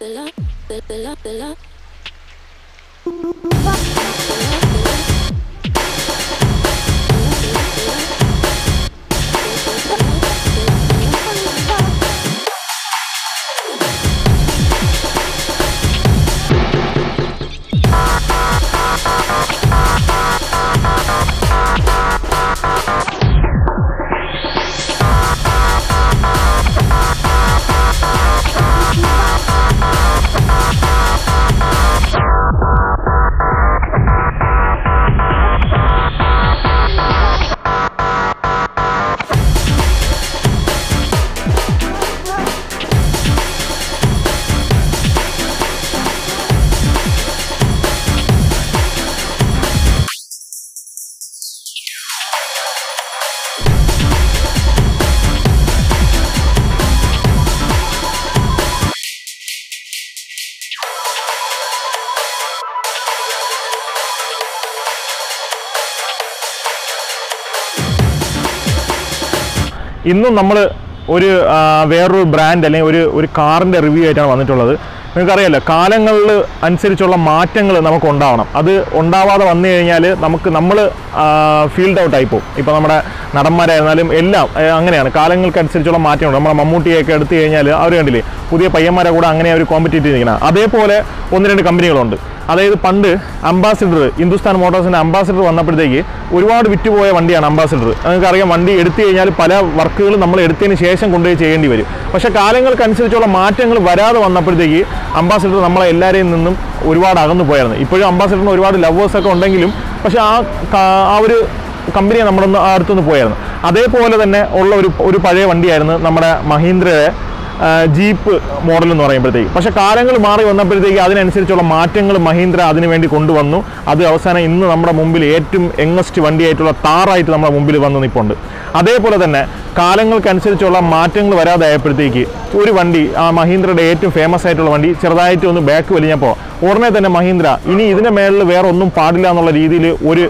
ഇന്നും നമ്മൾ ഒരു ആ, വേറൊരു ബ്രാൻഡ് അല്ലെങ്കിൽ ഒരു ഒരു കാറിൻ്റെ റിവ്യൂ ആയിട്ടാണ് വന്നിട്ടുള്ളത് നിങ്ങൾക്കറിയാലോ കാലങ്ങളിൽ അനുസരിച്ചുള്ള മാറ്റങ്ങൾ നമുക്ക് ഉണ്ടാവണം അത് ഉണ്ടാവാതെ വന്നു കഴിഞ്ഞാൽ നമുക്ക് നമ്മൾ ഫീൽഡ് ഔട്ട് ആയി പോകും ഇപ്പോൾ നമ്മുടെ നടന്മാരായിരുന്നാലും എല്ലാം ഏ, അങ്ങനെയാണ് കാലങ്ങൾക്കനുസരിച്ചുള്ള മാറ്റമുണ്ട് നമ്മുടെ മമ്മൂട്ടിയൊക്കെ എടുത്തു കഴിഞ്ഞാൽ അവർ കണ്ടില്ലേ പുതിയ പയ്യന്മാരെ കൂടെ അങ്ങനെ അവർ കോമ്പറ്റീറ്റ് ചെയ്തിരിക്കണം അതേപോലെ ഒന്ന് രണ്ട് കമ്പനികളുണ്ട് അതായത് പണ്ട് അംബാസിഡർ ഹിന്ദുസ്ഥാൻ മോട്ടോഴ്സിൻ്റെ അംബാസിഡർ വന്നപ്പോഴത്തേക്ക് ഒരുപാട് വിറ്റുപോയ വണ്ടിയാണ് അംബാസിഡർ നിങ്ങൾക്കറിയാം വണ്ടി എടുത്തു കഴിഞ്ഞാൽ പല വർക്കുകളും നമ്മൾ എടുത്തതിന് ശേഷം കൊണ്ടുപോയി ചെയ്യേണ്ടി വരും പക്ഷേ കാലങ്ങൾക്കനുസരിച്ചുള്ള മാറ്റങ്ങൾ വരാതെ വന്നപ്പോഴത്തേക്ക് അംബാസിഡർ നമ്മളെ എല്ലാവരെയും നിന്നും ഒരുപാട് അകന്നു പോയായിരുന്നു ഇപ്പോഴും അംബാസിഡറിന് ഒരുപാട് ലവേഴ്സൊക്കെ ഉണ്ടെങ്കിലും പക്ഷേ ആ കാ- ആ ഒരു കമ്പനിയെ നമ്മളൊന്ന് ആ അടുത്തുനിന്ന് പോയായിരുന്നു അതേപോലെ തന്നെ ഉള്ള ഒരു ഒരു പഴയ വണ്ടിയായിരുന്നു നമ്മുടെ മഹീന്ദ്രയുടെ ആ, ജീപ്പ് മോഡൽ എന്ന് പറയുമ്പോഴത്തേക്ക് പക്ഷെ കാലങ്ങൾ മാറി വന്നപ്പോഴത്തേക്ക് അതിനനുസരിച്ചുള്ള മാറ്റങ്ങൾ മഹീന്ദ്ര അതിനു വേണ്ടി കൊണ്ടുവന്നു അത് അവസാനം ഇന്ന് നമ്മുടെ മുമ്പിൽ ഏറ്റവും യങ്ങസ്റ്റ് വണ്ടിയായിട്ടുള്ള താറായിട്ട് നമ്മുടെ മുമ്പിൽ വന്ന് നിൽപ്പുണ്ട് അതേപോലെ തന്നെ കാലങ്ങൾക്കനുസരിച്ചുള്ള മാറ്റങ്ങൾ വരാതെ ആയപ്പോഴത്തേക്ക് ഒരു വണ്ടി ആ മഹീന്ദ്രയുടെ ഏറ്റവും ഫേമസ് ആയിട്ടുള്ള വണ്ടി ചെറുതായിട്ട് ഒന്ന് ബാക്ക് വലിഞ്ഞപ്പോൾ ഉടനെ തന്നെ മഹീന്ദ്ര ഇനി ഇതിൻ്റെ മേളിൽ വേറെ ഒന്നും പാടില്ല എന്നുള്ള രീതിയിൽ ഒരു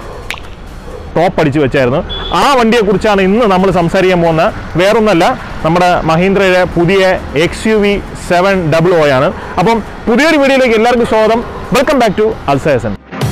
ടോപ്പ് അടിച്ചു വെച്ചായിരുന്നു ആ വണ്ടിയെക്കുറിച്ചാണ് ഇന്ന് നമ്മൾ സംസാരിക്കാൻ പോകുന്ന വേറൊന്നല്ല നമ്മുടെ മഹീന്ദ്രയുടെ പുതിയ X U V seven double O ആണ് അപ്പം പുതിയൊരു വീഡിയോയിലേക്ക് എല്ലാവർക്കും സ്വാഗതം വെൽക്കം ബാക്ക് ടു അൽസേസൻ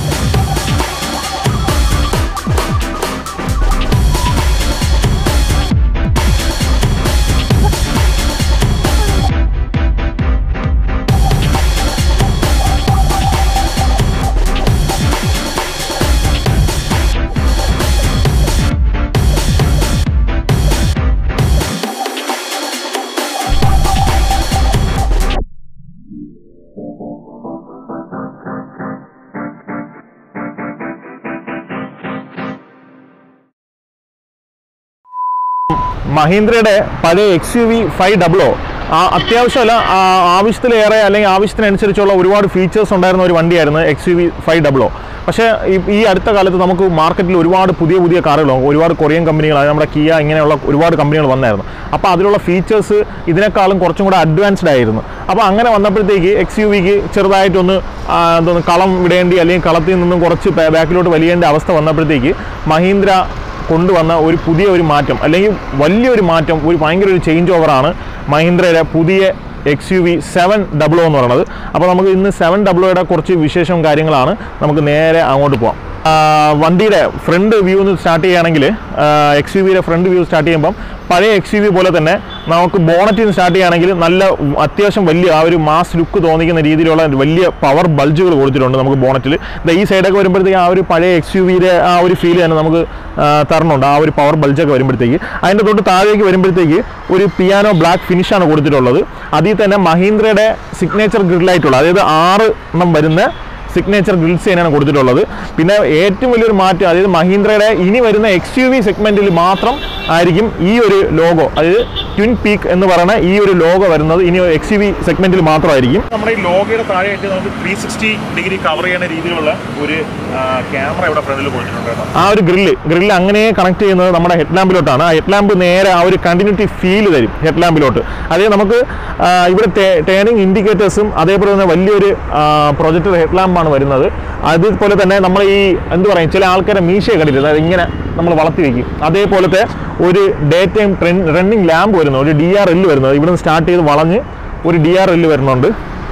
മഹീന്ദ്രയുടെ പഴയ X U V five double O ആ അത്യാവശ്യമല്ല ആ ആവശ്യത്തിലേറെ അല്ലെങ്കിൽ ആവശ്യത്തിനനുസരിച്ചുള്ള ഒരുപാട് ഫീച്ചേഴ്സ് ഉണ്ടായിരുന്ന ഒരു വണ്ടിയായിരുന്നു X U V five double O പക്ഷേ ഈ- ഈ അടുത്ത കാലത്ത് നമുക്ക് മാർക്കറ്റിൽ ഒരുപാട് പുതിയ പുതിയ കാറുകൾ ഒരുപാട് കൊറിയൻ കമ്പനികൾ അതായത് നമ്മുടെ കിയ ഇങ്ങനെയുള്ള ഒരുപാട് കമ്പനികൾ വന്നായിരുന്നു അപ്പോൾ അതിലുള്ള ഫീച്ചേഴ്സ് ഇതിനേക്കാളും കുറച്ചും കൂടെ അഡ്വാൻസ്ഡ് ആയിരുന്നു അപ്പോൾ അങ്ങനെ വന്നപ്പോഴത്തേക്ക് എക്സ് യു വിക്ക് ചെറുതായിട്ടൊന്ന് ആ, എന്തോന്ന് കളം വിടേണ്ടി അല്ലെങ്കിൽ കളത്തിൽ നിന്നും കുറച്ച് ബാക്കിലോട്ട് വലിയേണ്ട അവസ്ഥ വന്നപ്പോഴത്തേക്ക് മഹീന്ദ്ര കൊണ്ടുവന്ന ഒരു പുതിയ ഒരു മാറ്റം അല്ലെങ്കിൽ വലിയൊരു മാറ്റം ഒരു ഭയങ്കര ഒരു ചേഞ്ച് ഓവറാണ് മഹീന്ദ്രയുടെ പുതിയ X U V seven double എന്ന് പറയുന്നത് അപ്പോൾ നമുക്ക് ഇന്ന് സെവൻ ഡബിൾ കുറച്ച് വിശേഷം കാര്യങ്ങളാണ് നമുക്ക് നേരെ അങ്ങോട്ട് പോവാം ആ, വണ്ടിയുടെ ഫ്രണ്ട് വ്യൂ ഒന്ന് സ്റ്റാർട്ട് ചെയ്യുകയാണെങ്കിൽ എക്സ് യു വിയുടെ ഫ്രണ്ട് വ്യൂ സ്റ്റാർട്ട് ചെയ്യുമ്പം പഴയ എക്സ് യു വി പോലെ തന്നെ നമുക്ക് ബോണറ്റിൽ നിന്ന് സ്റ്റാർട്ട് ചെയ്യുകയാണെങ്കിൽ നല്ല അത്യാവശ്യം വലിയ ആ ഒരു മാസ് ലുക്ക് തോന്നിക്കുന്ന രീതിയിലുള്ള വലിയ പവർ ബൾജുകൾ കൊടുത്തിട്ടുണ്ട് നമുക്ക് ബോണറ്റിൽ ഈ സൈഡൊക്കെ വരുമ്പോഴത്തേക്ക് ആ ഒരു പഴയ എക്സ് യു വിയുടെ ആ ഒരു ഫീൽ തന്നെ നമുക്ക് ആ, തരണുണ്ട് ആ ഒരു പവർ ബൾജൊക്കെ വരുമ്പോഴത്തേക്ക് അതിൻ്റെ തൊട്ട് താഴേക്ക് വരുമ്പോഴത്തേക്ക് ഒരു പിയാനോ ബ്ലാക്ക് ഫിനിഷാണ് കൊടുത്തിട്ടുള്ളത് അതിൽ തന്നെ മഹീന്ദ്രയുടെ സിഗ്നേച്ചർ ഗ്രില്ലായിട്ടുള്ള അതായത് ആറ് എണ്ണം വരുന്ന സിഗ്നേച്ചർ ഗ്രിൽസ് തന്നെയാണ് കൊടുത്തിട്ടുള്ളത് പിന്നെ ഏറ്റവും വലിയൊരു മാറ്റം അതായത് മഹീന്ദ്രയുടെ ഇനി വരുന്ന എക്സ് യു വി സെഗ്മെന്റിൽ മാത്രം ആയിരിക്കും ഈ ഒരു ലോഗോ അതായത് ട്വിൻ പീക്ക് എന്ന് പറയുന്ന ഈ ഒരു ലോഗോ വരുന്നത് ഇനി എക്സ് യു വി സെഗ്മെന്റിൽ മാത്രമായിരിക്കും നമ്മുടെ ഈ ലോഗോയുടെ താഴെയായിട്ട് നമുക്ക് ത്രീ സിക്സ്റ്റി ഡിഗ്രി കവർ ചെയ്യുന്ന രീതിയിലുള്ള ഒരു ക്യാമറ ഇവിടെ ഫ്രണ്ടിൽ കൊടുത്തിട്ടുണ്ട് ആ ഒരു ഗ്രില്ല് ഗ്രില്ല് അങ്ങനെ കണക്ട് ചെയ്യുന്നത് നമ്മുടെ ഹെഡ് ലാമ്പിലോട്ടാണ് ആ ഹെഡ് ലാമ്പ് നേരെ ആ ഒരു കണ്ടിന്യൂറ്റി ഫീൽ തരും ഹെഡ് ലാമ്പിലോട്ട് അതായത് നമുക്ക് ആ, ഇവിടെ ടേണിംഗ് ഇൻഡിക്കേറ്റേഴ്സും അതേപോലെ തന്നെ വലിയൊരു പ്രൊജക്ടർ ഹെഡ് ലാമ്പാണ് വരുന്നത് അതുപോലെ തന്നെ നമ്മൾ ഈ എന്ത് പറയും ചില ആൾക്കാരെ മീശയെ കണ്ടിട്ട് അതായത് ഇങ്ങനെ നമ്മൾ വളർത്തി വെക്കും അതേപോലത്തെ ഒരു ഡേ ടൈം റണ്ണിങ് ലാമ്പ് വരുന്നത് ഒരു ഡി ആർ എൽ വരുന്നത് ഇവിടുന്ന് സ്റ്റാർട്ട് ചെയ്ത് വളഞ്ഞ് ഒരു ഡി ആർ എൽ വരുന്നുണ്ട്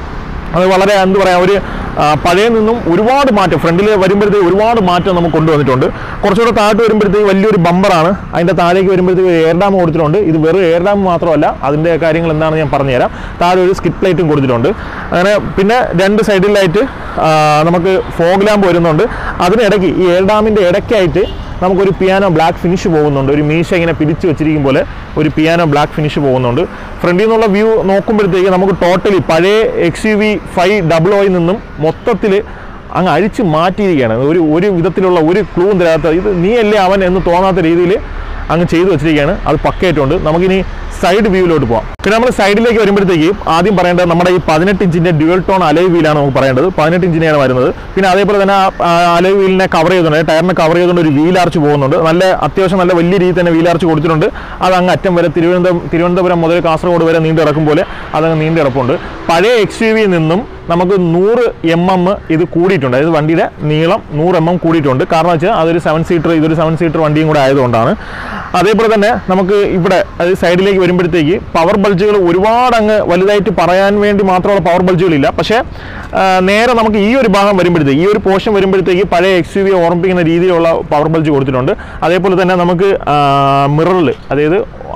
അത് വളരെ എന്ത് പറയാ ഒരു ആ, പഴയ നിന്നും ഒരുപാട് മാറ്റം ഫ്രണ്ടിൽ വരുമ്പോഴത്തേക്ക് ഒരുപാട് മാറ്റം നമുക്ക് കൊണ്ടുവന്നിട്ടുണ്ട് കുറച്ചുകൂടെ താഴോട്ട് വരുമ്പോഴത്തേക്ക് വലിയൊരു ബമ്പറാണ് അതിൻ്റെ താഴേക്ക് വരുമ്പോഴത്തേക്ക് എയർ ഡാം കൊടുത്തിട്ടുണ്ട് ഇത് വെറും എയർ ഡാം മാത്രമല്ല അതിൻ്റെ കാര്യങ്ങൾ എന്താണെന്ന് ഞാൻ പറഞ്ഞുതരാം താഴെ ഒരു സ്കിറ്റ് പ്ലേറ്റും കൊടുത്തിട്ടുണ്ട് അങ്ങനെ പിന്നെ രണ്ട് സൈഡിലായിട്ട് ആ, നമുക്ക് ഫോഗ് ലാമ്പ് വരുന്നുണ്ട് അതിനിടയ്ക്ക് ഈ എയർ ഡാമിൻ്റെ ഇടയ്ക്കായിട്ട് നമുക്കൊരു പിയാനോ ബ്ലാക്ക് ഫിനിഷ് പോകുന്നുണ്ട് ഒരു മീശ ഇങ്ങനെ പിരിച്ചു വെച്ചിരിക്കും പോലെ ഒരു പിയാനോ ബ്ലാക്ക് ഫിനിഷ് പോകുന്നുണ്ട് ഫ്രണ്ടിൽ നിന്നുള്ള വ്യൂ നോക്കുമ്പോഴത്തേക്ക് നമുക്ക് ടോട്ടലി പഴയ X U V five double ഒയിൽ നിന്നും മൊത്തത്തിൽ അങ്ങ് അഴിച്ച് മാറ്റിയിരിക്കുകയാണ് ഒരു ഒരു വിധത്തിലുള്ള ഒരു ക്ലൂവും തരാത്ത ഇത് നീയല്ലേ അവൻ എന്ന് തോന്നാത്ത രീതിയിൽ അങ്ങ് ചെയ്തു വെച്ചിരിക്കുകയാണ് അത് പക്കയായിട്ടുണ്ട് നമുക്കിനി സൈഡ് വ്യൂവിലോട്ട് പോകാം പിന്നെ നമ്മൾ സൈഡിലേക്ക് വരുമ്പോഴത്തേക്ക് ആദ്യം പറയേണ്ടത് നമ്മുടെ ഈ പതിനെട്ട് ഇഞ്ചിന്റെ ഡ്യുവൽ ടോൺ അലൈ വീലാണ് നമുക്ക് പറയേണ്ടത് പതിനെട്ട് ഇഞ്ചിനെയാണ് വരുന്നത് പിന്നെ അതേപോലെ തന്നെ ആ അലൈ വീലിനെ കവർ ചെയ്തുകൊണ്ട് ടയറിനെ കവർ ചെയ്തുകൊണ്ട് ഒരു വീൽ ആർച്ച് പോകുന്നുണ്ട് നല്ല അത്യാവശ്യം നല്ല വലിയ രീതിയിൽ തന്നെ വീൽ ആർച്ച് കൊടുത്തിട്ടുണ്ട് അത് അങ്ങ് അറ്റം വരെ തിരുവനന്തപുരം തിരുവനന്തപുരം മുതൽ കാസർഗോഡ് വരെ നീണ്ടു കിടക്കും പോലെ അതങ്ങ് നീണ്ടു കിടപ്പുണ്ട് പഴയ എക്സ് യു വിയിൽ നിന്നും നമുക്ക് നൂറ് എം എം ഇത് കൂടിയിട്ടുണ്ട് അതായത് വണ്ടിയുടെ നീളം നൂറ് എം എം കൂടിയിട്ടുണ്ട് കാരണം വെച്ചാൽ അതൊരു സെവൻ സീറ്റർ ഇതൊരു സെവൻ സീറ്റർ വണ്ടിയും കൂടെ ആയതുകൊണ്ടാണ് അതേപോലെ തന്നെ നമുക്ക് ഇവിടെ അതായത് സൈഡിലേക്ക് വരുമ്പോഴത്തേക്ക് പവർ ബൾജുകൾ ഒരുപാട് അങ്ങ് വലുതായിട്ട് പറയാൻ വേണ്ടി മാത്രമുള്ള പവർ ബൾജുകളില്ല പക്ഷേ ആ, നേരെ നമുക്ക് ഈ ഒരു ഭാഗം വരുമ്പോഴത്തേക്ക് ഈ ഒരു പോർഷൻ വരുമ്പോഴത്തേക്ക് പഴയ എക്സ് യു വി ഓർമ്മിപ്പിക്കുന്ന രീതിയിലുള്ള പവർ ബൾജ് കൊടുത്തിട്ടുണ്ട് അതേപോലെ തന്നെ നമുക്ക് മിററിൽ അതായത്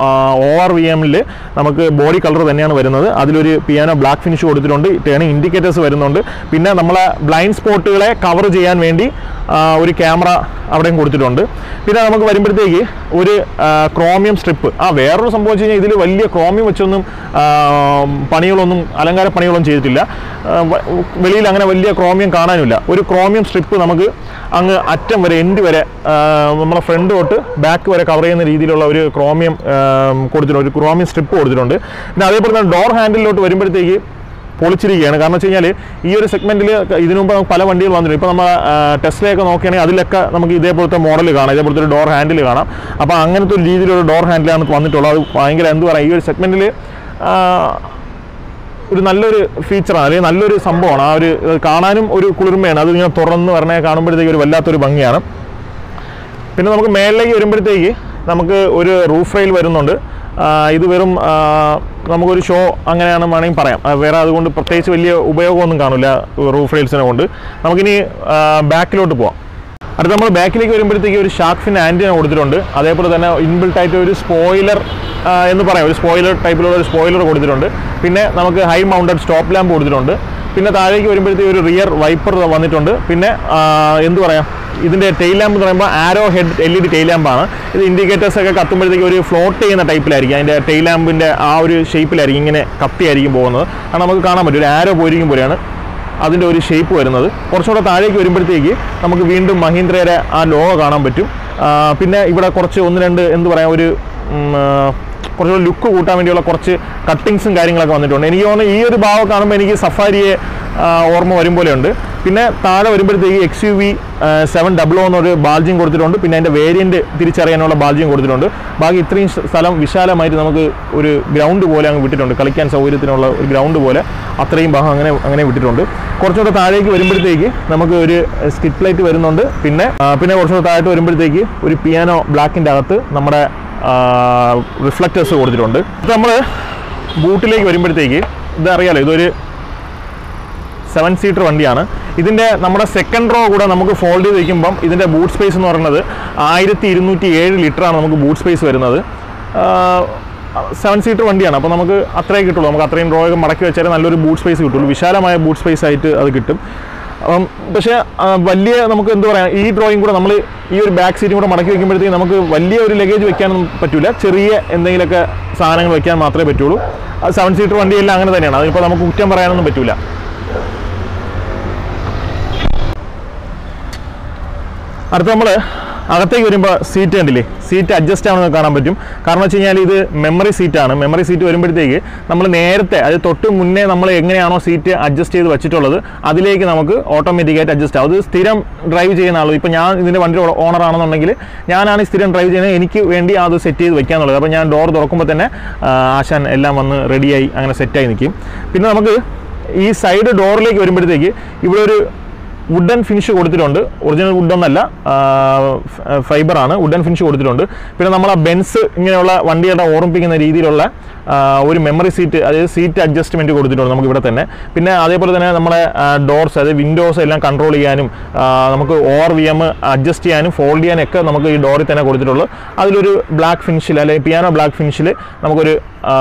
ഒ ആർ വി എമ്മിൽ നമുക്ക് ബോഡി കളർ തന്നെയാണ് വരുന്നത് അതിലൊരു പിയാനോ ബ്ലാക്ക് ഫിനിഷ് കൊടുത്തിട്ടുണ്ട് ടേണിംഗ് ഇൻഡിക്കേറ്റേഴ്സ് വരുന്നുണ്ട് പിന്നെ നമ്മളെ ബ്ലൈൻഡ് സ്പോട്ടുകളെ കവർ ചെയ്യാൻ വേണ്ടി ആ, ഒരു ക്യാമറ അവിടെയും കൊടുത്തിട്ടുണ്ട് പിന്നെ നമുക്ക് വരുമ്പോഴത്തേക്ക് ഒരു ക്രോമിയം സ്ട്രിപ്പ് ആ വേറൊരു സംഭവം വെച്ച് കഴിഞ്ഞാൽ ഇതിൽ വലിയ ക്രോമിയം വെച്ചൊന്നും ആ, പണികളൊന്നും അലങ്കാര പണികളൊന്നും ചെയ്തിട്ടില്ല ആ, വ- വെളിയിൽ അങ്ങനെ വലിയ ക്രോമിയം കാണാനില്ല ഒരു ക്രോമിയം സ്ട്രിപ്പ് നമുക്ക് അങ്ങ് അറ്റം വരെ എൻഡ് വരെ ആ, നമ്മളെ ഫ്രണ്ട് തൊട്ട് ബാക്ക് വരെ കവർ ചെയ്യുന്ന രീതിയിലുള്ള ഒരു ക്രോമിയം ആ, കൊടുത്തിട്ടുണ്ട് ഒരു ക്രോമിയം സ്ട്രിപ്പ് കൊടുത്തിട്ടുണ്ട് പിന്നെ അതേപോലെ തന്നെ ഡോർ ഹാൻഡിലോട്ട് വരുമ്പോഴത്തേക്ക് പൊളിച്ചിരിക്കുകയാണ് കാരണം വെച്ച് കഴിഞ്ഞാൽ ഈ ഒരു സെഗ്മെന്റിൽ ഇതിനു മുമ്പ് നമുക്ക് പല വണ്ടികൾ വന്നിട്ടുണ്ട് ഇപ്പോൾ നമ്മൾ ടെസ്റ്റിലൊക്കെ നോക്കുകയാണെങ്കിൽ അതിലൊക്കെ നമുക്ക് ഇതേപോലത്തെ മോഡൽ കാണാം ഇതേപോലത്തെ ഒരു ഡോർ ഹാൻഡിൽ കാണാം അപ്പോൾ അങ്ങനത്തെ ഒരു രീതിയിലുള്ള ഡോർ ഹാൻഡിലാണ് വന്നിട്ടുള്ളത് അത് ഭയങ്കര എന്ത് പറയുക ഈ ഒരു സെഗ്മെന്റിൽ ഒരു നല്ലൊരു ഫീച്ചറാണ് അല്ലെങ്കിൽ നല്ലൊരു സംഭവമാണ് ആ ഒരു ഇത് കാണാനും ഒരു കുളിർമയാണ് അത് ഇങ്ങനെ തുറന്ന് പറഞ്ഞാൽ കാണുമ്പോഴത്തേക്ക് ഒരു വല്ലാത്തൊരു ഭംഗിയാണ് പിന്നെ നമുക്ക് മേളിലേക്ക് വരുമ്പോഴത്തേക്ക് നമുക്ക് ഒരു റൂഫ് റെയിൽ വരുന്നുണ്ട് ആ, ഇത് വെറും ആ, നമുക്കൊരു ഷോ അങ്ങനെയാണ് വേണമെങ്കിൽ പറയാം ആ, വേറെ അതുകൊണ്ട് പ്രത്യേകിച്ച് വലിയ ഉപയോഗമൊന്നും കാണില്ല റൂഫ് റെയിൽസിനെ കൊണ്ട് നമുക്കിനി ബാക്കിലോട്ട് പോവാം അടുത്ത നമ്മൾ ബാക്കിലേക്ക് വരുമ്പോഴത്തേക്ക് ഒരു ഷാർക്ക് ഫിൻ ആൻറ്റിന കൊടുത്തിട്ടുണ്ട് അതേപോലെ തന്നെ ഇൻബിൽട്ട് ആയിട്ട് ഒരു സ്പോയിലർ എന്ന് പറയാം ഒരു സ്പോയിലർ ടൈപ്പിലുള്ള ഒരു സ്പോയിലർ കൊടുത്തിട്ടുണ്ട് പിന്നെ നമുക്ക് ഹൈ മൗണ്ടഡ് സ്റ്റോപ്പ് ലാമ്പ് കൊടുത്തിട്ടുണ്ട് പിന്നെ താഴേക്ക് വരുമ്പോഴത്തേക്ക് ഒരു റിയർ വൈപ്പർ വന്നിട്ടുണ്ട് പിന്നെ ആ, എന്ത് പറയാം ഇതിൻ്റെ ടെയിൽ ലാമ്പ് എന്ന് പറയുമ്പോൾ arrow head L E D tail ലാമ്പാണ് ഇത് ഇൻഡിക്കേറ്റേഴ്സ് ഒക്കെ കത്തുമ്പോഴത്തേക്ക് ഒരു ഫ്ലോട്ട് ചെയ്യുന്ന ടൈപ്പിലായിരിക്കും അതിൻ്റെ ടെയിൽ ലാമ്പിൻ്റെ ആ ഒരു ഷേപ്പിലായിരിക്കും ഇങ്ങനെ കത്തിയായിരിക്കും പോകുന്നത് കാരണം നമുക്ക് കാണാൻ പറ്റും ഒരു ആരോ പോയിരിക്കും പോലെയാണ് അതിൻ്റെ ഒരു ഷേപ്പ് വരുന്നത് കുറച്ചുകൂടെ താഴേക്ക് വരുമ്പോഴത്തേക്ക് നമുക്ക് വീണ്ടും മഹീന്ദ്രയുടെ ആ ലോഗോ കാണാൻ പറ്റും ആ, പിന്നെ ഇവിടെ കുറച്ച് ഒന്ന് രണ്ട് എന്ത് പറയാം ഒരു ഉം, ആ, കുറച്ചുകൂടെ ലുക്ക് കൂട്ടാൻ വേണ്ടിയുള്ള കുറച്ച് കട്ടിങ്സും കാര്യങ്ങളൊക്കെ വന്നിട്ടുണ്ട് എനിക്ക് തോന്നുന്നു ഈ ഒരു ഭാഗം കാണുമ്പോൾ എനിക്ക് സഫാരിയെ ആ, ഓർമ്മ വരും പോലെയുണ്ട് പിന്നെ താഴെ വരുമ്പോഴത്തേക്ക് X U V seven double എന്നൊരു ബാൽജിയും കൊടുത്തിട്ടുണ്ട് പിന്നെ അതിൻ്റെ വേരിയൻറ്റ് തിരിച്ചറിയാനുള്ള ബാൽജിയും കൊടുത്തിട്ടുണ്ട് ബാക്കി ഇത്രയും സ്ഥ- സ്ഥലം വിശാലമായിട്ട് നമുക്ക് ഒരു ഗ്രൗണ്ട് പോലെ അങ്ങ് വിട്ടിട്ടുണ്ട് കളിക്കാൻ സൗകര്യത്തിനുള്ള ഒരു ഗ്രൗണ്ട് പോലെ അത്രയും ഭാഗം അങ്ങനെ അങ്ങനെ വിട്ടിട്ടുണ്ട് കുറച്ചുകൂടെ താഴേക്ക് വരുമ്പോഴത്തേക്ക് നമുക്ക് ഒരു സ്കിറ്റ് ലൈറ്റ് വരുന്നുണ്ട് പിന്നെ ആ, പിന്നെ കുറച്ചുകൂടെ താഴോട്ട് വരുമ്പോഴത്തേക്ക് ഒരു പിയാനോ ബ്ലാക്കിൻ്റെ അകത്ത് നമ്മുടെ റിഫ്ലക്റ്റേഴ്സ് കൊടുത്തിട്ടുണ്ട് ഇത് നമ്മൾ ബൂട്ടിലേക്ക് വരുമ്പോഴത്തേക്ക് ഇത് അറിയാലോ ഇതൊരു സെവൻ സീറ്റർ വണ്ടിയാണ് ഇതിൻ്റെ നമ്മുടെ സെക്കൻഡ് റോ കൂടെ നമുക്ക് ഫോൾഡ് ചെയ്ത് വയ്ക്കുമ്പം ഇതിൻ്റെ ബൂട്ട് സ്പേസ് എന്ന് പറയുന്നത് ആയിരത്തി ഇരുന്നൂറ്റി ഏഴ് ലിറ്ററാണ് നമുക്ക് ബൂട്ട് സ്പേസ് വരുന്നത് സെവൻ സീറ്റർ വണ്ടിയാണ് അപ്പോൾ നമുക്ക് അത്രേ കിട്ടുള്ളൂ നമുക്ക് അത്രയും റോ ഒക്കെ മടക്കി വെച്ചാൽ നല്ലൊരു ബൂട്ട് സ്പേസ് കിട്ടുള്ളൂ വിശാലമായ ബൂട്ട് സ്പേസ് ആയിട്ട് അത് കിട്ടും അപ്പം പക്ഷേ ആ, വലിയ നമുക്ക് എന്ത് പറയാം ഈ ഡ്രോയിങ് കൂടെ നമ്മൾ ഈ ഒരു ബാക്ക് സീറ്റും കൂടെ മടക്കി വെക്കുമ്പോഴത്തേക്ക് നമുക്ക് വലിയ ഒരു ലഗേജ് വെക്കാനൊന്നും പറ്റില്ല ചെറിയ എന്തെങ്കിലുമൊക്കെ സാധനങ്ങൾ വെക്കാൻ മാത്രമേ പറ്റുള്ളൂ അത് സെവൻ സീറ്റർ വണ്ടിയെല്ലാം അങ്ങനെ തന്നെയാണ് അതിപ്പോൾ നമുക്ക് കുറ്റം പറയാനൊന്നും പറ്റില്ല അടുത്ത നമ്മൾ അകത്തേക്ക് വരുമ്പോൾ സീറ്റ് കണ്ടില്ലേ സീറ്റ് അഡ്ജസ്റ്റ് ആണെന്ന് കാണാൻ പറ്റും കാരണം വെച്ച് കഴിഞ്ഞാൽ ഇത് മെമ്മറി സീറ്റാണ് മെമ്മറി സീറ്റ് വരുമ്പോഴത്തേക്ക് നമ്മൾ നേരത്തെ അത് തൊട്ട് മുന്നേ നമ്മൾ എങ്ങനെയാണോ സീറ്റ് അഡ്ജസ്റ്റ് ചെയ്ത് വെച്ചിട്ടുള്ളത് അതിലേക്ക് നമുക്ക് ഓട്ടോമാറ്റിക്കായിട്ട് അഡ്ജസ്റ്റ് ആവും അത് സ്ഥിരം ഡ്രൈവ് ചെയ്യുന്ന ആളും ഇപ്പോൾ ഞാൻ ഇതിൻ്റെ വണ്ടി ഓണർ ആണെന്നുണ്ടെങ്കിൽ ഞാനാണ് ഈ സ്ഥിരം ഡ്രൈവ് ചെയ്യുന്നത് എനിക്ക് വേണ്ടി അത് സെറ്റ് ചെയ്ത് വെക്കാന്നുള്ളത് അപ്പോൾ ഞാൻ ഡോർ തുറക്കുമ്പോൾ തന്നെ ആ, ആശാൻ എല്ലാം വന്ന് റെഡിയായി അങ്ങനെ സെറ്റായി നിൽക്കും പിന്നെ നമുക്ക് ഈ സൈഡ് ഡോറിലേക്ക് വരുമ്പോഴത്തേക്ക് ഇവിടെ ഒരു വുഡൻ ഫിനിഷ് കൊടുത്തിട്ടുണ്ട് ഒറിജിനൽ വുഡൊന്നല്ല ഫൈബർ ആണ് വുഡൻ ഫിനിഷ് കൊടുത്തിട്ടുണ്ട് പിന്നെ നമ്മൾ ആ ബെൻസ് ഇങ്ങനെയുള്ള വണ്ടികളുടെ ഓർമ്മിപ്പിക്കുന്ന രീതിയിലുള്ള ആ, ഒരു മെമ്മറി സീറ്റ് അതായത് സീറ്റ് അഡ്ജസ്റ്റ്മെൻറ്റ് കൊടുത്തിട്ടുണ്ട് നമുക്ക് ഇവിടെ തന്നെ പിന്നെ അതേപോലെ തന്നെ നമ്മളെ ഡോർസ് അതായത് വിൻഡോസ് എല്ലാം കൺട്രോൾ ചെയ്യാനും ആ, നമുക്ക് ഓവർ വി എം അഡ്ജസ്റ്റ് ചെയ്യാനും ഫോൾഡ് ചെയ്യാനും ഒക്കെ നമുക്ക് ഈ ഡോറിൽ തന്നെ കൊടുത്തിട്ടുള്ളൂ അതിലൊരു ബ്ലാക്ക് ഫിനിഷിൽ അല്ലെങ്കിൽ പിയാനോ ബ്ലാക്ക് ഫിനിഷിൽ നമുക്കൊരു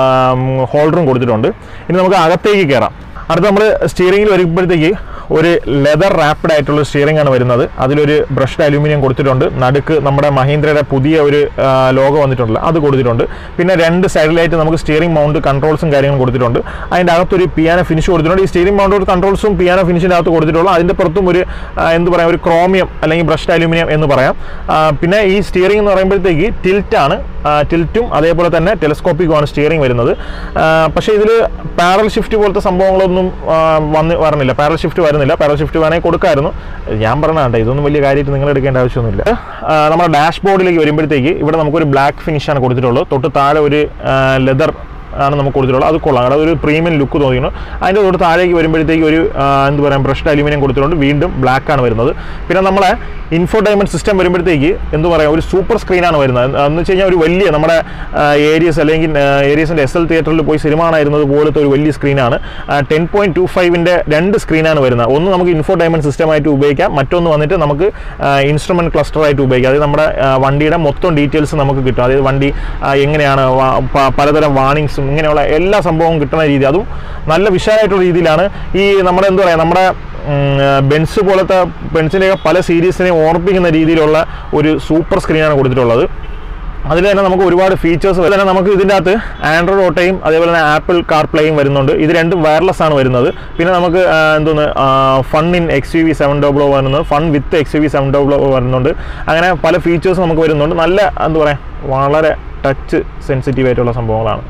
ഹോൾഡറും കൊടുത്തിട്ടുണ്ട് ഇനി നമുക്ക് അകത്തേക്ക് കയറാം അടുത്ത നമ്മൾ സ്റ്റിയറിംഗിൽ വരുമ്പോഴത്തേക്ക് ഒരു ലെതർ റാപ്പിഡ് ആയിട്ടുള്ള സ്റ്റിയറിംഗ് ആണ് വരുന്നത് അതിലൊരു ബ്രഷ്ഡ് അലൂമിനിയം കൊടുത്തിട്ടുണ്ട് നടുക്ക് നമ്മുടെ മഹീന്ദ്രയുടെ പുതിയ ഒരു ലോഗോ വന്നിട്ടുണ്ടല്ലോ അത് കൊടുത്തിട്ടുണ്ട് പിന്നെ രണ്ട് സൈഡിലായിട്ട് നമുക്ക് സ്റ്റിയറിംഗ് മൗണ്ട് കൺട്രോൾസും കാര്യങ്ങളും കൊടുത്തിട്ടുണ്ട് അതിൻ്റെ അകത്തൊരു പിയാനോ ഫിനിഷ് കൊടുത്തിട്ടുണ്ട് ഈ സ്റ്റിയറിംഗ് മൗണ്ട് കൺട്രോൾസും പിയാനോ ഫിനിഷിൻ്റെ അകത്ത് കൊടുത്തിട്ടുള്ളൂ അതിൻ്റെ പുറത്തും ഒരു ആ, എന്ത് പറയാം ഒരു ക്രോമിയം അല്ലെങ്കിൽ ബ്രഷ്ഡ് അലൂമിനിയം എന്ന് പറയാം ആ, പിന്നെ ഈ സ്റ്റിയറിംഗ് എന്ന് പറയുമ്പോഴത്തേക്ക് ടിൽറ്റാണ് ടിൽറ്റും അതേപോലെ തന്നെ ടെലസ്കോപ്പിക്കുമാണ് സ്റ്റിയറിംഗ് വരുന്നത് ആ, പക്ഷേ ഇതിൽ പാരൽ ഷിഫ്റ്റ് പോലത്തെ സംഭവങ്ങളൊന്നും ആ, വന്ന് വരണില്ല പാരൽ ഷിഫ്റ്റ് വരുന്നില്ല പാരൽ ഷിഫ്റ്റ് വേണമെങ്കിൽ കൊടുക്കായിരുന്നു ഞാൻ പറഞ്ഞാട്ടെ ഇതൊന്നും വലിയ കാര്യമായിട്ട് നിങ്ങൾ എടുക്കേണ്ട ആവശ്യമൊന്നുമില്ല ആ, നമ്മുടെ ഡാഷ് ബോർഡിലേക്ക് വരുമ്പോഴത്തേക്ക് ഇവിടെ നമുക്കൊരു ബ്ലാക്ക് ഫിനിഷാണ് കൊടുത്തിട്ടുള്ളത് തൊട്ട് താഴെ ഒരു ലെതർ ആണ് നമുക്ക് കൊടുത്തിട്ടുള്ളത് അത് കൊള്ളാം കാരണം ഒരു പ്രീമിയം ലുക്ക് തോന്നിക്കുന്നു അതിൻ്റെ തൊട്ട് താഴേക്ക് വരുമ്പോഴത്തേക്ക് ഒരു ആ, എന്ത് പറയാം ബ്രഷ്ഡ് അലൂമിനിയം കൊടുത്തിട്ടുണ്ട് വീണ്ടും ബ്ലാക്ക് ആണ് വരുന്നത് പിന്നെ നമ്മളെ ഇൻഫോടൈൻമെൻറ്റ് സിസ്റ്റം വരുമ്പോഴത്തേക്ക് എന്ത് പറയാം ഒരു സൂപ്പർ സ്ക്രീനാണ് വരുന്നത് എന്ന് വെച്ച് കഴിഞ്ഞാൽ ഒരു വലിയ നമ്മുടെ ഏരിയസ് അല്ലെങ്കിൽ ഏരിയസിൻ്റെ എസ് എൽ തിയേറ്ററിൽ പോയി സിനിമ കാണായിരുന്നത് പോലത്തെ ഒരു വലിയ സ്ക്രീനാണ് ടെൻ പോയിൻറ്റ് ടു ഫൈവിൻ്റെ രണ്ട് സ്ക്രീനാണ് വരുന്നത് ഒന്ന് നമുക്ക് ഇൻഫോടൈൻമെൻറ്റ് സിസ്റ്റമായിട്ട് ഉപയോഗിക്കാം മറ്റൊന്ന് വന്നിട്ട് നമുക്ക് ഇൻസ്ട്രുമെൻറ്റ് ക്ലസ്റ്റർ ആയിട്ട് ഉപയോഗിക്കാം അതായത് നമ്മുടെ ആ, വണ്ടിയുടെ മൊത്തം ഡീറ്റെയിൽസ് നമുക്ക് കിട്ടും അതായത് വണ്ടി ആ, എങ്ങനെയാണ് വാ- പ- പലതരം വാണിങ്സും ഇങ്ങനെയുള്ള എല്ലാ സംഭവവും കിട്ടുന്ന രീതി അതും നല്ല വിശാലമായിട്ടുള്ള രീതിയിലാണ് ഈ നമ്മുടെ എന്താ പറയുക നമ്മുടെ ഉം, ബെൻസ് പോലത്തെ ബെൻസിൻ്റെയൊക്കെ പല സീരീസിനെയും ഓർപ്പിക്കുന്ന രീതിയിലുള്ള ഒരു സൂപ്പർ സ്ക്രീനാണ് കൊടുത്തിട്ടുള്ളത് അതിൽ തന്നെ നമുക്ക് ഒരുപാട് ഫീച്ചേഴ്സ് തന്നെ നമുക്ക് ഇതിൻ്റെ അകത്ത് ആൻഡ്രോയിഡ് ഓട്ടോയും അതേപോലെ തന്നെ ആപ്പിൾ കാർ പ്ലേയും വരുന്നുണ്ട് ഇത് രണ്ടും വയർലെസ് ആണ് വരുന്നത് പിന്നെ നമുക്ക് ആ, എന്തോന്ന് fun in X U V seven double വരുന്നത് fun with X U V seven double വരുന്നുണ്ട് അങ്ങനെ പല ഫീച്ചേഴ്സ് നമുക്ക് വരുന്നുണ്ട് നല്ല എന്താ പറയുക വളരെ ടച്ച് സെൻസിറ്റീവ് ആയിട്ടുള്ള സംഭവങ്ങളാണ്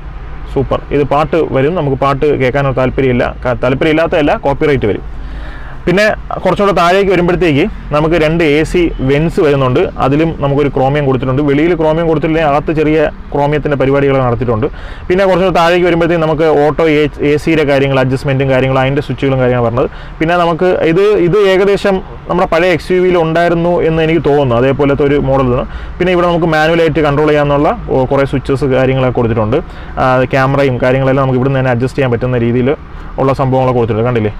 സൂപ്പർ ഇത് പാട്ട് വരും നമുക്ക് പാട്ട് കേൾക്കാനോ താല്പര്യമില്ല ക- താല്പര്യമില്ലാത്തതല്ല കോപ്പിറൈറ്റ് വരും പിന്നെ കുറച്ചുകൂടെ താഴേക്ക് വരുമ്പോഴത്തേക്ക് നമുക്ക് രണ്ട് എ സി വെൻസ് വരുന്നുണ്ട് അതിലും നമുക്കൊരു ക്രോമിയം കൊടുത്തിട്ടുണ്ട് വെളിയിൽ ക്രോമിയം കൊടുത്തിട്ടില്ലെങ്കിൽ അകത്ത് ചെറിയ ക്രോമിയത്തിൻ്റെ പരിപാടികൾ നടത്തിയിട്ടുണ്ട് പിന്നെ കുറച്ചുകൂടെ താഴേക്ക് വരുമ്പോഴത്തേക്ക് നമുക്ക് ഓട്ടോ എ സിയുടെ കാര്യങ്ങൾ അഡ്ജസ്റ്റ്മെൻറ്റും കാര്യങ്ങളും അതിൻ്റെ സ്വിച്ചുകളും കാര്യങ്ങളും പറഞ്ഞത് പിന്നെ നമുക്ക് ഇത് ഇത് ഏകദേശം നമ്മുടെ പഴയ എക്സ് യു വിയിൽ ഉണ്ടായിരുന്നു എന്ന് എനിക്ക് തോന്നുന്നു അതേപോലത്തെ ഒരു മോഡൽ പിന്നെ ഇവിടെ നമുക്ക് മാനുവലായിട്ട് കൺട്രോൾ ചെയ്യാനുള്ള ഓ, കുറേ സ്വിച്ചസ് കാര്യങ്ങളൊക്കെ കൊടുത്തിട്ടുണ്ട് ആ, ക്യാമറയും കാര്യങ്ങളെല്ലാം നമുക്ക് ഇവിടെ നിന്ന് തന്നെ അഡ്ജസ്റ്റ് ചെയ്യാൻ പറ്റുന്ന രീതിയിൽ ഉള്ള സംഭവങ്ങളൊക്കെ കൊടുത്തിട്ടുണ്ട് കണ്ടില്ലേ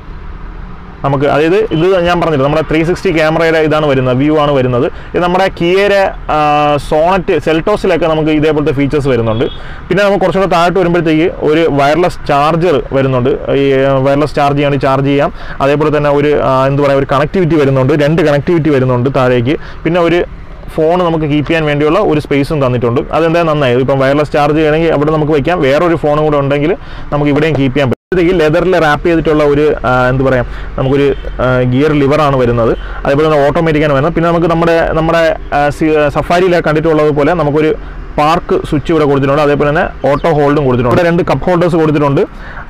നമുക്ക് അതായത് ഇത് ഞാൻ പറഞ്ഞില്ല നമ്മുടെ ത്രീ സിക്സ്റ്റി ക്യാമറയുടെ ഇതാണ് വരുന്നത് വ്യൂ ആണ് വരുന്നത് ഇത് നമ്മുടെ കിയയുടെ സോണറ്റ് സെൽട്ടോസിലൊക്കെ നമുക്ക് ഇതേപോലത്തെ ഫീച്ചേഴ്സ് വരുന്നുണ്ട് പിന്നെ നമുക്ക് കുറച്ചുകൂടെ താഴോട്ട് വരുമ്പോഴത്തേക്ക് ഒരു വയർലെസ് ചാർജർ വരുന്നുണ്ട് ഈ വയർലെസ് ചാർജ് ചെയ്യാൻ ചാർജ് ചെയ്യാം അതേപോലെ തന്നെ ഒരു ആ, എന്ത് പറയുക ഒരു കണക്ടിവിറ്റി വരുന്നുണ്ട് രണ്ട് കണക്ടിവിറ്റി വരുന്നുണ്ട് താഴേക്ക് പിന്നെ ഒരു ഫോൺ നമുക്ക് കീപ്പ് ചെയ്യാൻ വേണ്ടിയുള്ള ഒരു സ്പേസും തന്നിട്ടുണ്ട് അതെന്താ നന്നായി ഇപ്പം വയർലെസ് ചാർജ് ചെയ്യണമെങ്കിൽ അവിടെ നമുക്ക് വയ്ക്കാം വേറൊരു ഫോണും കൂടെ ഉണ്ടെങ്കിൽ നമുക്ക് ഇവിടെയും കീപ്പ് ചെയ്യാൻ പറ്റും ഈ ലെതറിൽ റാപ്പ് ചെയ്തിട്ടുള്ള ഒരു ആ, എന്ത് പറയാം നമുക്കൊരു ഗിയർ ലിവറാണ് വരുന്നത് അതേപോലെ തന്നെ ഓട്ടോമാറ്റിക്കാണ് വരുന്നത് പിന്നെ നമുക്ക് നമ്മുടെ നമ്മുടെ സഫാരിയിലൊക്കെ കണ്ടിട്ടുള്ളത് പോലെ നമുക്കൊരു പാർക്ക് സ്വിച്ച് ഇവിടെ കൊടുത്തിട്ടുണ്ട് അതേപോലെ തന്നെ ഓട്ടോ ഹോൾഡും കൊടുത്തിട്ടുണ്ട് ഇവിടെ രണ്ട് കപ്പ് ഹോൾഡേഴ്സ് കൊടുത്തിട്ടുണ്ട്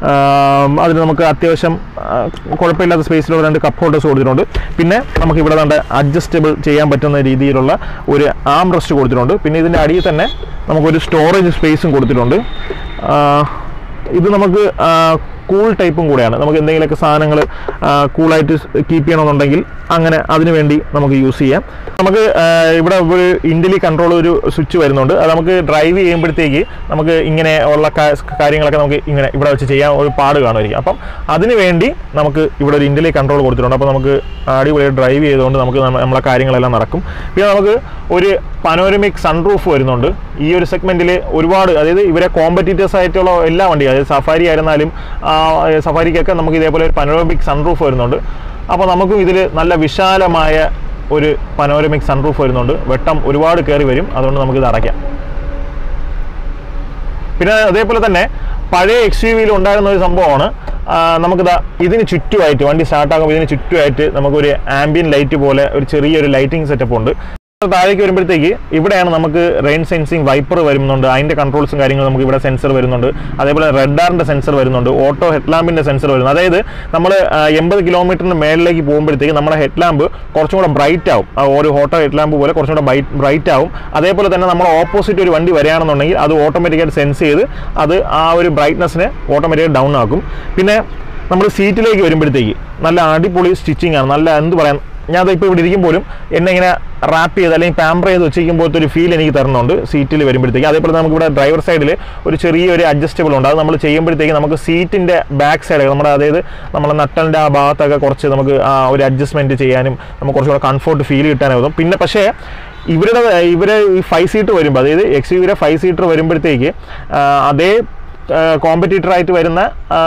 അതിന് നമുക്ക് അത്യാവശ്യം ആ, കുഴപ്പമില്ലാത്ത സ്പേസിലുള്ള രണ്ട് കപ്പ് ഹോൾഡേഴ്സ് കൊടുത്തിട്ടുണ്ട് പിന്നെ നമുക്ക് ഇവിടെ കണ്ട് അഡ്ജസ്റ്റബിൾ ചെയ്യാൻ പറ്റുന്ന രീതിയിലുള്ള ഒരു ആം റെസ്റ്റ് കൊടുത്തിട്ടുണ്ട് പിന്നെ ഇതിൻ്റെ അടിയിൽ തന്നെ നമുക്കൊരു സ്റ്റോറേജ് സ്പേസും കൊടുത്തിട്ടുണ്ട് ആ, ഇത് നമുക്ക് കൂൾ ടൈപ്പും കൂടെയാണ് നമുക്ക് എന്തെങ്കിലുമൊക്കെ സാധനങ്ങൾ കൂളായിട്ട് കീപ്പ് ചെയ്യണമെന്നുണ്ടെങ്കിൽ അങ്ങനെ അതിനു വേണ്ടി നമുക്ക് യൂസ് ചെയ്യാം നമുക്ക് ആ, ഇവിടെ ഒരു ഇൻഡലി കൺട്രോൾ ഒരു സ്വിച്ച് വരുന്നുണ്ട് അത് നമുക്ക് ഡ്രൈവ് ചെയ്യുമ്പോഴത്തേക്ക് നമുക്ക് ഇങ്ങനെ ഉള്ള കാ- കാര്യങ്ങളൊക്കെ നമുക്ക് ഇങ്ങനെ ഇവിടെ വെച്ച് ചെയ്യാൻ ഒരു പാട് കാണുമായിരിക്കും അപ്പം അതിന് വേണ്ടി നമുക്ക് ഇവിടെ ഒരു ഇൻഡലി കൺട്രോൾ കൊടുത്തിട്ടുണ്ട് അപ്പോൾ നമുക്ക് അടിപൊളിയായി ഡ്രൈവ് ചെയ്തുകൊണ്ട് നമുക്ക് നമ്മ- നമ്മളെ കാര്യങ്ങളെല്ലാം നടക്കും പിന്നെ നമുക്ക് ഒരു പനോരമിക് സൺറൂഫ് വരുന്നുണ്ട് ഈ ഒരു സെഗ്മെന്റിൽ ഒരുപാട് അതായത് ഇവരെ കോമ്പറ്റീറ്റേഴ്സ് ആയിട്ടുള്ള എല്ലാ വണ്ടിയും അതായത് സഫാരി ആയിരുന്നാലും ആ, സഫാരിക്കൊക്കെ നമുക്ക് ഇതേപോലെ ഒരു പനോരമിക് സൺറൂഫ് വരുന്നുണ്ട് അപ്പോൾ നമുക്കും ഇതിൽ നല്ല വിശാലമായ ഒരു പനോരമിക് സൺറൂഫ് വരുന്നുണ്ട് വെട്ടം ഒരുപാട് കയറി വരും അതുകൊണ്ട് നമുക്കിത് അടയ്ക്കാം പിന്നെ അതേപോലെ തന്നെ പഴയ എക്സ് യു വിയിൽ ഉണ്ടായിരുന്ന ഒരു സംഭവമാണ് ആ, നമുക്കിതാ ഇതിന് ചുറ്റുമായിട്ട് വണ്ടി സ്റ്റാർട്ടാകുമ്പോൾ ഇതിന് ചുറ്റുമായിട്ട് നമുക്കൊരു ആംബിയൻ ലൈറ്റ് പോലെ ഒരു ചെറിയൊരു ലൈറ്റിംഗ് സെറ്റപ്പ് ഉണ്ട് താഴേക്ക് വരുമ്പോഴത്തേക്ക് ഇവിടെയാണ് നമുക്ക് റെയിൻ സെൻസിങ് വൈപ്പർ വരുന്നുണ്ട് അതിൻ്റെ കൺട്രോൾസും കാര്യങ്ങളും നമുക്ക് ഇവിടെ സെൻസർ വരുന്നുണ്ട് അതേപോലെ റെഡാറിൻ്റെ സെൻസർ വരുന്നുണ്ട് ഓട്ടോ ഹെഡ്ലാമ്പിൻ്റെ സെൻസർ വരുന്നു അതായത് നമ്മൾ എൺപത് കിലോമീറ്ററിന് മേളിലേക്ക് പോകുമ്പോഴത്തേക്ക് നമ്മുടെ ഹെഡ്ലാമ്പ് കുറച്ചും കൂടെ ബ്രൈറ്റ് ആവും ആ ഒരു ഓട്ടോ ഹെഡ്ലാമ്പ് പോലെ കുറച്ചും കൂടെ ബ്രൈറ്റ് ആവും അതേപോലെ തന്നെ നമ്മൾ ഓപ്പോസിറ്റ് ഒരു വണ്ടി വരികയാണെന്നുണ്ടെങ്കിൽ അത് ഓട്ടോമാറ്റിക്കായിട്ട് സെൻസ് ചെയ്ത് അത് ആ ഒരു ബ്രൈറ്റ്നസ്സിനെ ഓട്ടോമാറ്റിക്കായി ഡൗൺ ആക്കും പിന്നെ നമ്മൾ സീറ്റിലേക്ക് വരുമ്പോഴത്തേക്ക് നല്ല അടിപൊളി സ്റ്റിച്ചിങ് ആണ് നല്ല എന്ത് പറയാൻ ഞാൻ ഇപ്പോൾ ഇവിടെ ഇരിക്കും പോലും എന്നെ ഇങ്ങനെ റാപ്പ് ചെയ്ത് അല്ലെങ്കിൽ പാമ്പർ ചെയ്ത് വെച്ചിരിക്കുമ്പോഴത്തെ ഒരു ഫീൽ എനിക്ക് തരുന്നുണ്ട് സീറ്റിൽ വരുമ്പോഴത്തേക്ക് അതേപോലെ നമുക്ക് ഇവിടെ ഡ്രൈവർ സൈഡിൽ ഒരു ചെറിയൊരു അഡ്ജസ്റ്റബിൾ ഉണ്ട് അത് നമ്മൾ ചെയ്യുമ്പോഴത്തേക്ക് നമുക്ക് സീറ്റിൻ്റെ ബാക്ക് സൈഡ് നമ്മുടെ അതായത് നമ്മുടെ നട്ടലിൻ്റെ ആ ഭാഗത്തൊക്കെ കുറച്ച് നമുക്ക് ആ ഒരു അഡ്ജസ്റ്റ്മെൻറ്റ് ചെയ്യാനും നമുക്ക് കുറച്ചുകൂടെ കംഫോർട്ട് ഫീൽ കിട്ടാനാകും പിന്നെ പക്ഷേ ഇവരുടെ ഇവരെ ഈ ഫൈവ് സീറ്റർ വരുമ്പോൾ അതായത് എക്സ് യുവിയുടെ ഫൈവ് സീറ്റർ വരുമ്പോഴത്തേക്ക് ആ, അതേ കോമ്പറ്റീറ്റർ ആയിട്ട് വരുന്ന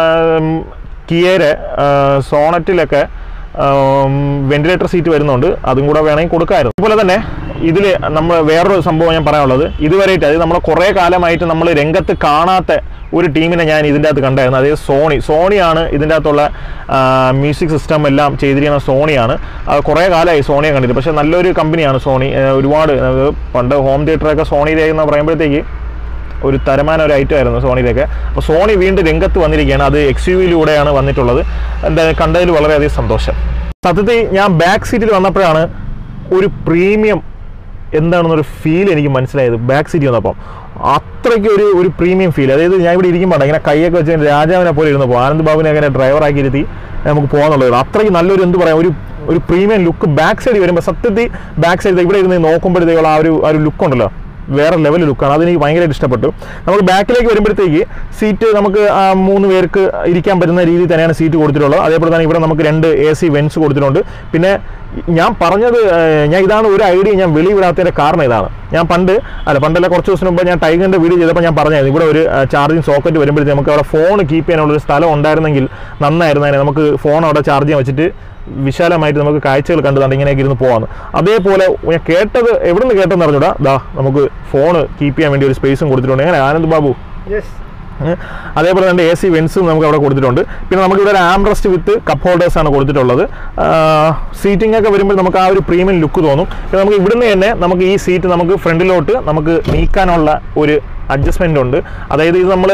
കിയയുടെ സോണറ്റിലൊക്കെ വെന്റിലേറ്റർ സീറ്റ് വരുന്നുണ്ട് അതും കൂടെ വേണമെങ്കിൽ കൊടുക്കാമായിരുന്നു അതുപോലെ തന്നെ ഇതിൽ നമ്മൾ വേറൊരു സംഭവം ഞാൻ പറയാനുള്ളത് ഇതുവരെയായിട്ട് അതായത് നമ്മൾ കുറേ കാലമായിട്ട് നമ്മൾ രംഗത്ത് കാണാത്ത ഒരു ടീമിനെ ഞാൻ ഇതിൻ്റെ അകത്ത് കണ്ടായിരുന്നു അതായത് സോണി സോണിയാണ് ഇതിൻ്റെ അകത്തുള്ള മ്യൂസിക് സിസ്റ്റം എല്ലാം ചെയ്തിരിക്കുന്ന സോണിയാണ് അത് കുറേ കാലമായി സോണിയെ കണ്ടിട്ട് പക്ഷേ നല്ലൊരു കമ്പനിയാണ് സോണി ആ, ഒരുപാട് അത് പണ്ട് ഹോം തിയേറ്ററൊക്കെ സോണിയിലെന്ന് പറയുമ്പോഴത്തേക്ക് ഒരു തരമാന ഒരു ഐറ്റം ആയിരുന്നു സോണിയിലേക്ക് അപ്പോൾ സോണി വീണ്ടും രംഗത്ത് വന്നിരിക്കുകയാണ് അത് എക്സ് യു വിയിലൂടെയാണ് വന്നിട്ടുള്ളത് എന്താ കണ്ടതിൽ വളരെയധികം സന്തോഷം സത്യത്തിൽ ഞാൻ ബാക്ക് സീറ്റിൽ വന്നപ്പോഴാണ് ഒരു പ്രീമിയം എന്താണെന്നൊരു ഫീൽ എനിക്ക് മനസ്സിലായത് ബാക്ക് സീറ്റ് വന്നപ്പം അത്രയ്ക്ക് ഒരു ഒരു പ്രീമിയം ഫീൽ അതായത് ഞാൻ ഇവിടെ ഇരിക്കുമ്പോൾ ഇങ്ങനെ കൈയൊക്കെ വെച്ച് ഇങ്ങനെ രാജാവിനെ പോലെ ഇരുന്നപ്പോൾ ആനന്ദ് ബാബുവിനെ അങ്ങനെ ഡ്രൈവറാക്കി ഇരുത്തി നമുക്ക് പോകാന്നുള്ളത് അത്രയ്ക്ക് നല്ലൊരു എന്ത് പറയാം ഒരു ഒരു പ്രീമിയം ലുക്ക് ബാക്ക് സൈഡ് വരുമ്പോൾ സത്യത്തിൽ ബാക്ക് സൈഡ് ഇവിടെ ഇരുന്ന് നോക്കുമ്പോഴത്തേക്കുള്ള ആ ഒരു ആ ഒരു ലുക്ക് ഉണ്ടല്ലോ വേറെ ലെവൽ ലുക്കാണ് അതെനിക്ക് ഭയങ്കരമായിട്ട് ഇഷ്ടപ്പെട്ടു നമുക്ക് ബാക്കിലേക്ക് വരുമ്പോഴത്തേക്ക് സീറ്റ് നമുക്ക് ആ മൂന്ന് പേർക്ക് ഇരിക്കാൻ പറ്റുന്ന രീതിയിൽ തന്നെയാണ് സീറ്റ് കൊടുത്തിട്ടുള്ളത് അതേപോലെ തന്നെ ഇവിടെ നമുക്ക് രണ്ട് എ സി വെൻസ് കൊടുത്തിട്ടുണ്ട് പിന്നെ ഞാൻ പറഞ്ഞത് ഏഹ്, ഞാൻ ഇതാണ് ഒരു ഐഡിയ ഞാൻ വെളിവിടാത്തതിൻ്റെ കാരണം ഇതാണ് ഞാൻ പണ്ട് അല്ല പണ്ടല്ല കുറച്ച് ദിവസം മുമ്പ് ഞാൻ ടൈഗറിൻ്റെ വീഡിയോ ചെയ്തപ്പോൾ ഞാൻ പറഞ്ഞായിരുന്നു ഇവിടെ ഒരു ചാർജിങ് സോക്കറ്റ് വരുമ്പോഴത്തേക്ക് നമുക്ക് അവിടെ ഫോൺ കീപ്പ് ചെയ്യാനുള്ള ഒരു സ്ഥലം ഉണ്ടായിരുന്നെങ്കിൽ നന്നായിരുന്നേനെ നമുക്ക് ഫോൺ അവിടെ ചാർജ് ചെയ്യാൻ വെച്ചിട്ട് വിശാലമായിട്ട് നമുക്ക് കാഴ്ചകൾ കണ്ടുകൊണ്ട് ഇങ്ങനെയൊക്കെ ഇരുന്ന് പോകാമെന്ന് അതേപോലെ ഞാൻ കേട്ടത് എവിടെ നിന്ന് കേട്ടെന്ന് അറിഞ്ഞൂടാ ദാ നമുക്ക് ഫോൺ കീപ്പ് ചെയ്യാൻ വേണ്ടി ഒരു സ്പേസും കൊടുത്തിട്ടുണ്ട് എങ്ങനെ ആനന്ദ് ബാബു യെസ് ഏ, അതേപോലെ തന്നെ എ സി വെൻസും നമുക്ക് അവിടെ കൊടുത്തിട്ടുണ്ട് പിന്നെ നമുക്ക് ഇവിടെ ഒരു ആംറസ്റ്റ് വിത്ത് കപ്പ് ഹോൾഡേഴ്സ് ആണ് കൊടുത്തിട്ടുള്ളത് സീറ്റിംഗ് ഒക്കെ വരുമ്പോൾ നമുക്ക് ആ ഒരു പ്രീമിയം ലുക്ക് തോന്നും പിന്നെ നമുക്ക് ഇവിടുന്ന് തന്നെ നമുക്ക് ഈ സീറ്റ് നമുക്ക് ഫ്രണ്ടിലോട്ട് നമുക്ക് നീക്കാനുള്ള ഒരു അഡ്ജസ്റ്റ്മെൻ്റ് ഉണ്ട് അതായത് ഇത് നമ്മൾ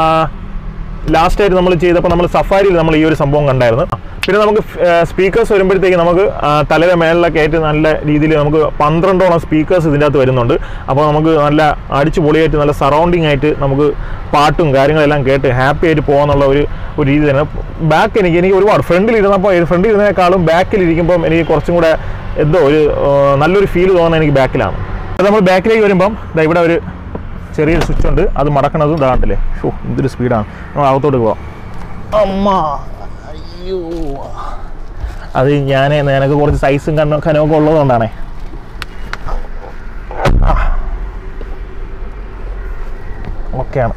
ലാസ്റ്റ് ആയിട്ട് നമ്മൾ ചെയ്തപ്പോൾ നമ്മൾ സഫാരിയിൽ നമ്മൾ ഈ ഒരു സംഭവം കണ്ടായിരുന്നു പിന്നെ നമുക്ക് സ്പീക്കേഴ്സ് വരുമ്പോഴത്തേക്ക് നമുക്ക് ആ, തലയുടെ മേളിലൊക്കെ ആയിട്ട് നല്ല രീതിയിൽ നമുക്ക് പന്ത്രണ്ടോളം സ്പീക്കേഴ്സ് ഇതിൻ്റെ അകത്ത് വരുന്നുണ്ട് അപ്പോൾ നമുക്ക് നല്ല അടിച്ച് പൊളിയായിട്ട് നല്ല സറൗണ്ടിങ് ആയിട്ട് നമുക്ക് പാട്ടും കാര്യങ്ങളെല്ലാം കേട്ട് ഹാപ്പി ആയിട്ട് പോകാന്നുള്ള ഒരു ഒരു രീതി തന്നെ ബാക്ക് എനിക്ക് എനിക്ക് ഒരുപാട് ഫ്രണ്ടിൽ ഇരുന്നപ്പോൾ ഫ്രണ്ടിൽ ഇരുന്നതിനേക്കാളും ബാക്കിൽ ഇരിക്കുമ്പം എനിക്ക് കുറച്ചും കൂടെ എന്തോ ഒരു ആ, നല്ലൊരു ഫീൽ തോന്നുന്നത് എനിക്ക് ബാക്കിലാണ് അത് നമ്മൾ ബാക്കിലേക്ക് വരുമ്പം ദാ ഇവിടെ ഒരു ചെറിയൊരു സ്വിച്ച് ഉണ്ട് അത് മടക്കണതും ഇതാകണ്ടല്ലേ ഷോ എന്തൊരു സ്പീഡാണ് നമ്മൾ അകത്തോട്ട് പോവാം അമ്മ അയ്യോ അത് ഞാൻ നിനക്ക് കുറച്ച് സൈസും കണ്ണോ കനമൊക്കെ ഉള്ളതുകൊണ്ടാണേ ഓക്കെയാണ്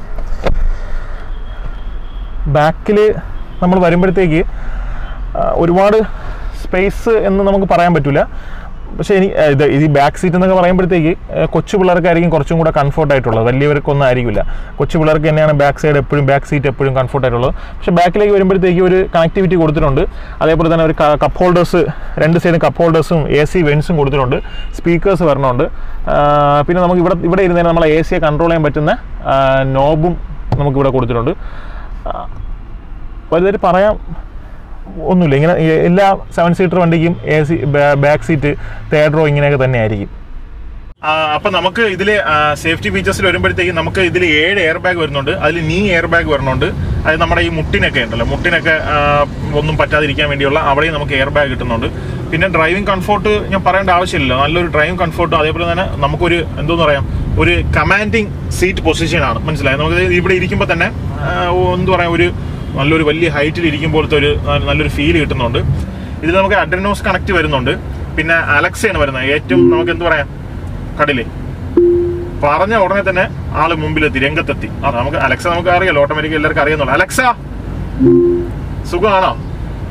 ബാക്കിൽ നമ്മൾ വരുമ്പോഴത്തേക്ക് ആ, ഒരുപാട് സ്പേസ് എന്ന് നമുക്ക് പറയാൻ പറ്റില്ല പക്ഷേ എനിക്ക് ആ, ഇത് ഈ ബാക്ക് സീറ്റ് എന്നൊക്കെ പറയുമ്പോഴത്തേക്ക് ആ, കൊച്ചു പിള്ളേർക്കായിരിക്കും കുറച്ചും കൂടെ കംഫർട്ട് ആയിട്ടുള്ളത് വലിയവർക്കൊന്നും ആയിരിക്കില്ല കൊച്ചു പിള്ളേർക്ക് തന്നെയാണ് ബാക്ക് സൈഡ് എപ്പോഴും ബാക്ക് സീറ്റ് എപ്പോഴും കംഫർട്ട് ആയിട്ടുള്ളത് പക്ഷേ ബാക്കിലേക്ക് വരുമ്പോഴത്തേക്ക് ഒരു കണക്ടിവിറ്റി കൊടുത്തിട്ടുണ്ട് അതേപോലെ തന്നെ ഒരു കപ്പ് ഹോൾഡേഴ്സ് രണ്ട് സൈഡും കപ്പ് ഹോൾഡേഴ്സും എ സി വെൻസും കൊടുത്തിട്ടുണ്ട് സ്പീക്കേഴ്സ് വരണമുണ്ട് ആ, പിന്നെ നമുക്ക് ഇവിടെ ഇവിടെ ഇരുന്നതിന് നമ്മളെ എ സിയെ കൺട്രോൾ ചെയ്യാൻ പറ്റുന്ന നോബും നമുക്കിവിടെ കൊടുത്തിട്ടുണ്ട് ആ, വലുതായിട്ട് പറയാം ഒന്നുമില്ല ഇങ്ങനെ ഈ എല്ലാ സെവൻ സീറ്റർ വണ്ടിക്കും A C back seat third row ഇങ്ങനെയൊക്കെ തന്നെ ആയിരിക്കും അപ്പൊ നമുക്ക് ഇതില് സേഫ്റ്റി ഫീച്ചേഴ്സിൽ വരുമ്പോഴത്തേക്ക് നമുക്ക് ഇതിൽ ഏഴ് എയർ ബാഗ് വരുന്നുണ്ട് അതിൽ നീ എയർ ബാഗ് വരുന്നുണ്ട് അത് നമ്മുടെ ഈ മുട്ടിനൊക്കെ ഉണ്ടല്ലോ മുട്ടിനൊക്കെ ആ, ഒന്നും പറ്റാതിരിക്കാൻ വേണ്ടിയുള്ള അവിടെയും നമുക്ക് എയർ ബാഗ് കിട്ടുന്നുണ്ട് പിന്നെ ഡ്രൈവിംഗ് കംഫോർട്ട് ഞാൻ പറയേണ്ട ആവശ്യമില്ല നല്ലൊരു ഡ്രൈവിംഗ് കംഫോർട്ടും അതേപോലെ തന്നെ നമുക്കൊരു എന്തോന്ന് പറയാം ഒരു കമാൻഡിങ് സീറ്റ് പൊസിഷൻ ആണ് മനസ്സിലായത് നമുക്ക് ഇവിടെ ഇരിക്കുമ്പോൾ തന്നെ ആ, എന്ത് പറയാം ഒരു നല്ലൊരു വലിയ ഹൈറ്റിൽ ഇരിക്കുമ്പോഴത്തെ ഒരു ന- നല്ലൊരു ഫീൽ കിട്ടുന്നുണ്ട് ഇതിൽ നമുക്ക് അഡ്രനോസ് കണക്ട് വരുന്നുണ്ട് പിന്നെ അലക്സയാണ് വരുന്നത് ഏറ്റവും നമുക്ക് എന്ത് പറയാം കടലേ പറഞ്ഞ ഉടനെ തന്നെ ആള് മുമ്പിലെത്തി രംഗത്തെത്തി ആ നമുക്ക് അലക്സ നമുക്ക് അറിയാലോ ഓട്ടോമാറ്റിക് എല്ലാവർക്കും അറിയാന്നുള്ളൂ അലക്സ സുഖമാണോ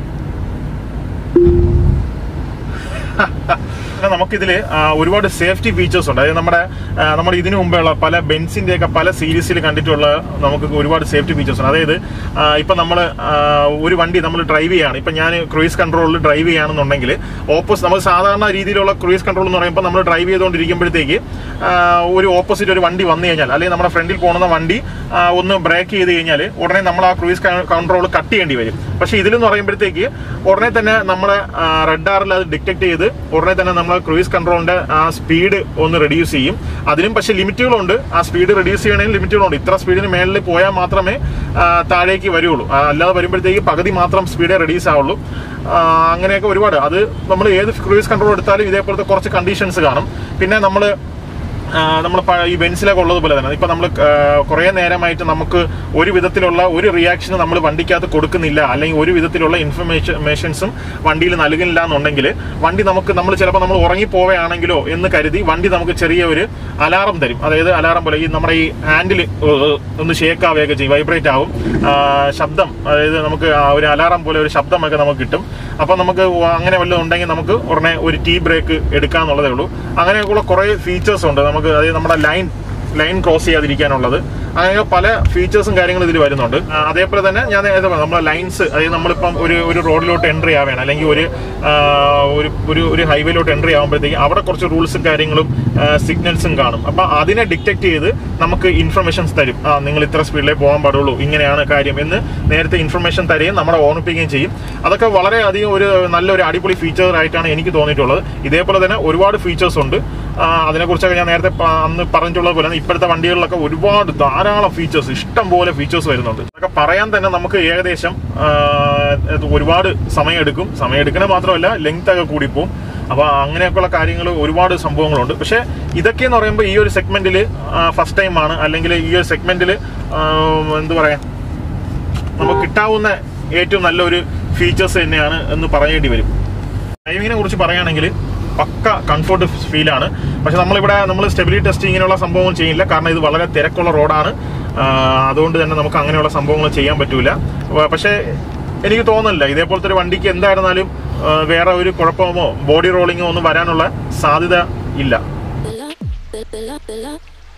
പിന്നെ നമുക്കിതിൽ ഒരുപാട് സേഫ്റ്റി ഫീച്ചേഴ്സ് ഉണ്ട് അതായത് നമ്മുടെ ആ, നമ്മുടെ ഇതിനു മുമ്പുള്ള പല ബെൻസിന്റെ ഒക്കെ പല സീരീസിൽ കണ്ടിട്ടുള്ള നമുക്ക് ഒരുപാട് സേഫ്റ്റി ഫീച്ചേഴ്സ് ഉണ്ട് അതായത് ആ, ഇപ്പൊ നമ്മൾ ഒരു വണ്ടി നമ്മൾ ഡ്രൈവ് ചെയ്യാണ് ഇപ്പൊ ഞാൻ ക്രൂയിസ് കൺട്രോളിൽ ഡ്രൈവ് ചെയ്യുകയാണെന്നുണ്ടെങ്കിൽ ഓപ്പോസിറ്റ് നമ്മൾ സാധാരണ രീതിയിലുള്ള ക്രൂയിസ് കൺട്രോൾ എന്ന് പറയുമ്പോൾ നമ്മൾ ഡ്രൈവ് ചെയ്തുകൊണ്ടിരിക്കുമ്പോഴത്തേക്ക് ആ, ഒരു ഓപ്പോസിറ്റ് ഒരു വണ്ടി വന്നു കഴിഞ്ഞാൽ അല്ലെങ്കിൽ നമ്മുടെ ഫ്രണ്ടിൽ പോകുന്ന വണ്ടി ആ, ഒന്ന് ബ്രേക്ക് ചെയ്ത് കഴിഞ്ഞാൽ ഉടനെ നമ്മൾ ആ ക്രൂയിസ് കൺട്രോൾ കട്ട് ചെയ്യേണ്ടി വരും പക്ഷെ ഇതിലെന്ന് പറയുമ്പോഴത്തേക്ക് ഉടനെ തന്നെ നമ്മുടെ റെഡ് ആറിൽ അത് ഡിറ്റക്ട് ചെയ്ത് ഉടനെ തന്നെ നമ്മൾ നമ്മൾ ക്രൂയിസ് കൺട്രോളിന്റെ ആ സ്പീഡ് ഒന്ന് റെഡ്യൂസ് ചെയ്യും അതിനും പക്ഷേ ലിമിറ്റുകളുണ്ട് ആ സ്പീഡ് റെഡ്യൂസ് ചെയ്യണമെങ്കിൽ ലിമിറ്റുകളുണ്ട് ഇത്ര സ്പീഡിന് മേളിൽ പോയാൽ മാത്രമേ ആ, താഴേക്ക് വരുള്ളൂ ആ, അല്ലാതെ വരുമ്പോഴത്തേക്ക് പകുതി മാത്രം സ്പീഡേ റെഡ്യൂസ് ആവുള്ളൂ ആ, അങ്ങനെയൊക്കെ ഒരുപാട് അത് നമ്മൾ ഏത് ക്രൂയിസ് കൺട്രോൾ എടുത്താലും ഇതേപോലത്തെ കുറച്ച് കണ്ടീഷൻസ് കാണും പിന്നെ നമ്മൾ നമ്മൾ ഈ ബെൻസിലൊക്കെ ഉള്ളതുപോലെ തന്നെ ഇപ്പൊ നമ്മൾ കുറേ നേരമായിട്ട് നമുക്ക് ഒരു വിധത്തിലുള്ള ഒരു റിയാക്ഷന് നമ്മൾ വണ്ടിക്കകത്ത് കൊടുക്കുന്നില്ല അല്ലെങ്കിൽ ഒരു വിധത്തിലുള്ള ഇൻഫർമേഷൻസും വണ്ടിയിൽ നൽകുന്നില്ല എന്നുണ്ടെങ്കിൽ വണ്ടി നമുക്ക് നമ്മൾ ചിലപ്പോൾ നമ്മൾ ഉറങ്ങിപ്പോവുകയാണെങ്കിലോ എന്ന് കരുതി വണ്ടി നമുക്ക് ചെറിയ ഒരു അലാറം തരും അതായത് അലാറം പോലെ ഈ നമ്മുടെ ഈ ഹാൻഡിൽ ഒന്ന് ഷേക്ക് ആവുകയൊക്കെ ചെയ്യും വൈബ്രേറ്റ് ആവും ആ, ശബ്ദം അതായത് നമുക്ക് ആ ഒരു അലാറം പോലെ ഒരു ശബ്ദമൊക്കെ നമുക്ക് കിട്ടും അപ്പൊ നമുക്ക് അങ്ങനെ വല്ലതും ഉണ്ടെങ്കിൽ നമുക്ക് ഉടനെ ഒരു ടീ ബ്രേക്ക് എടുക്കാന്നുള്ളതേ ഉള്ളൂ അങ്ങനെയൊക്കെയുള്ള കുറേ ഫീച്ചേഴ്സ് ഉണ്ട് നമുക്ക് അതായത് നമ്മുടെ ലൈൻ ലൈൻ ക്രോസ് ചെയ്യാതിരിക്കാനുള്ളത് അങ്ങനെ പല ഫീച്ചേഴ്സും കാര്യങ്ങളും ഇതിൽ വരുന്നുണ്ട് ആ, അതേപോലെ തന്നെ ഞാൻ നേരത്തെ പറഞ്ഞു നമ്മളെ ലൈൻസ് അതായത് നമ്മളിപ്പം ഒരു ഒരു റോഡിലോട്ട് എൻട്രി ആവുകയാണ് അല്ലെങ്കിൽ ഒരു ആ, ഒരു ഒരു ഒരു ഹൈവേയിലോട്ട് എൻട്രി ആകുമ്പോഴത്തേക്ക് അവിടെ കുറച്ച് റൂൾസും കാര്യങ്ങളും സിഗ്നൽസും കാണും അപ്പൊ അതിനെ ഡിറ്റക്ട് ചെയ്ത് നമുക്ക് ഇൻഫർമേഷൻസ് തരും ആ നിങ്ങൾ ഇത്ര സ്പീഡിലേ പോകാൻ പാടുള്ളൂ ഇങ്ങനെയാണ് കാര്യം എന്ന് നേരത്തെ ഇൻഫർമേഷൻ തരുകയും നമ്മളെ ഓർമ്മിപ്പിക്കുകയും ചെയ്യും അതൊക്കെ വളരെ അധികം ഒരു നല്ലൊരു അടിപൊളി ഫീച്ചർ ആയിട്ടാണ് എനിക്ക് തോന്നിയിട്ടുള്ളത് ഇതേപോലെ തന്നെ ഒരുപാട് ഫീച്ചേഴ്സ് ഉണ്ട് ആ, അതിനെക്കുറിച്ചൊക്കെ ഞാൻ നേരത്തെ പ- അന്ന് പറഞ്ഞിട്ടുള്ളത് പോലെ തന്നെ ഇപ്പോഴത്തെ വണ്ടികളിലൊക്കെ ഒരുപാട് ധാരാളം ഫീച്ചേഴ്സ് ഇഷ്ടം പോലെ ഫീച്ചേഴ്സ് വരുന്നുണ്ട് അതൊക്കെ പറയാൻ തന്നെ നമുക്ക് ഏകദേശം ആ, ഇത് ഒരുപാട് സമയം എടുക്കും സമയം എടുക്കണ മാത്രമല്ല ലെങ്ത് ഒക്കെ കൂടിപ്പോവും അപ്പൊ അങ്ങനെയൊക്കെയുള്ള കാര്യങ്ങൾ ഒരുപാട് സംഭവങ്ങളുണ്ട് പക്ഷെ ഇതൊക്കെ എന്ന് പറയുമ്പോൾ ഈ ഒരു സെഗ്മെന്റിൽ ഫസ്റ്റ് ടൈം ആണ് അല്ലെങ്കിൽ ഈ ഒരു സെഗ്മെന്റിൽ എന്ത് പറയാ നമുക്ക് കിട്ടാവുന്ന ഏറ്റവും നല്ലൊരു ഫീച്ചേഴ്സ് തന്നെയാണ് എന്ന് പറയേണ്ടി വരും ഡ്രൈവിങ്ങിനെ കുറിച്ച് പറയുകയാണെങ്കിൽ പക്ക കംഫർട്ട് ഫീലാണ് പക്ഷെ നമ്മളിവിടെ നമ്മൾ സ്റ്റെബിലിറ്റി ടെസ്റ്റ് ഇങ്ങനെയുള്ള സംഭവങ്ങൾ ചെയ്യില്ല കാരണം ഇത് വളരെ തിരക്കുള്ള റോഡാണ് ആ, അതുകൊണ്ട് തന്നെ നമുക്ക് അങ്ങനെയുള്ള സംഭവങ്ങൾ ചെയ്യാൻ പറ്റൂല വ- പക്ഷേ എനിക്ക് തോന്നുന്നില്ല ഇതേപോലത്തെ ഒരു വണ്ടിക്ക് എന്തായിരുന്നാലും ആ, വേറെ ഒരു കുഴപ്പമോ ബോഡി റോളിങ്ങോ ഒന്നും വരാനുള്ള സാധ്യത ഇല്ല Bella, bella, bella.